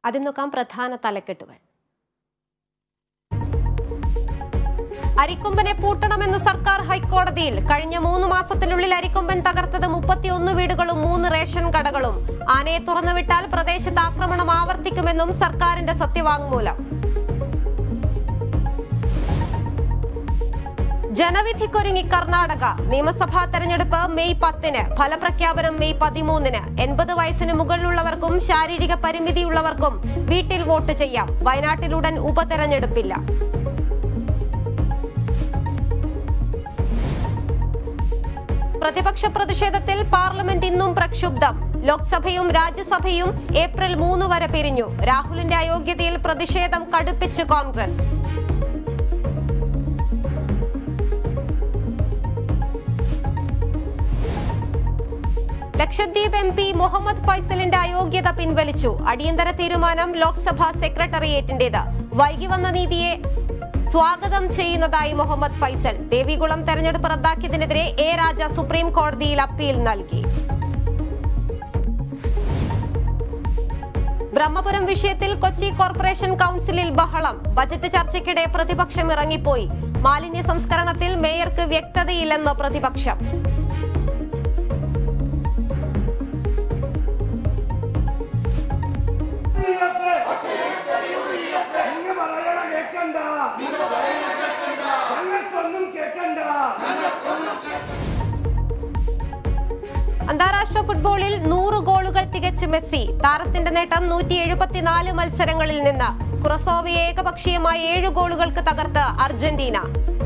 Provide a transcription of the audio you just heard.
ആദ്യം നോക്കാം പ്രധാന തലക്കെട്ടുകൾ അരിക്കൊമ്പനെ പൂട്ടണമെന്ന് സർക്കാർ ഹൈക്കോടതിയിൽ കഴിഞ്ഞ മൂന്ന് മാസത്തിനുള്ളിൽ അരിക്കൊമ്പൻ തകർത്തത് മുപ്പത്തിയൊന്ന് വീടുകളും മൂന്ന് റേഷൻ കടകളും ആനയെ തുറന്നുവിട്ടാൽ പ്രദേശത്ത് ആക്രമണം ആവർത്തിക്കുമെന്നും സർക്കാരിന്റെ സത്യവാങ്മൂലം ജനവിധിക്കൊരുങ്ങി കർണാടക നിയമസഭാ തെരഞ്ഞെടുപ്പ് മെയ് പത്തിന് ഫലപ്രഖ്യാപനം മെയ് പതിമൂന്നിന് എൺപത് വയസ്സിന് മുകളിലുള്ളവർക്കും ശാരീരിക പരിമിതിയുള്ളവർക്കും വീട്ടിൽ വോട്ട് ചെയ്യാം വയനാട്ടിലുടൻ ഉപതെരഞ്ഞെടുപ്പില്ല പ്രതിപക്ഷ പ്രതിഷേധത്തിൽ പാർലമെന്റ് ഇന്നും പ്രക്ഷുബ്ധം ലോക്സഭയും രാജ്യസഭയും ഏപ്രിൽ മൂന്ന് വരെ പിരിഞ്ഞു രാഹുലിന്റെ അയോഗ്യതയിൽ പ്രതിഷേധം കടുപ്പിച്ച് Congress Lakshadweep M P Muhammad ഫൈസലിന്റെ അയോഗ്യത പിൻവലിച്ചു അടിയന്തര തീരുമാനം ലോക്സഭാ സെക്രട്ടേറിയറ്റിന്റേത് വൈകി വന്ന നീതിയെ സ്വാഗതം ചെയ്യുന്നതായി മുഹമ്മദ് ഫൈസൽ ദേവികുളം തെരഞ്ഞെടുപ്പ് റദ്ദാക്കിയതിനെതിരെ എ രാജ സുപ്രീം കോടതിയിൽ അപ്പീൽ നൽകി ബ്രഹ്മപുരം വിഷയത്തിൽ കൊച്ചി കോർപ്പറേഷൻ കൗൺസിലിൽ ബഹളം ബജറ്റ് ചർച്ചയ്ക്കിടെ പ്രതിപക്ഷം ഇറങ്ങിപ്പോയി മാലിന്യ സംസ്കരണത്തിൽ മേയർക്ക് വ്യക്തതയില്ലെന്ന് പ്രതിപക്ഷം നിങ്ങൾ പറയണ കേക്കണ്ട ഞങ്ങൾക്കൊന്നും കേക്കണ്ട അന്താരാഷ്ട്ര ഫുട്ബോളിൽ നൂറ് ഗോളുകൾ തികച്ച് മെസ്സി താരത്തിന്റെ നേട്ടം നൂറ്റി എഴുപത്തിനാല് മത്സരങ്ങളിൽ നിന്ന് കുറസോവയെ ഏകപക്ഷീയമായ ഏഴ് ഗോളുകൾക്ക് തകർത്ത് അർജന്റീന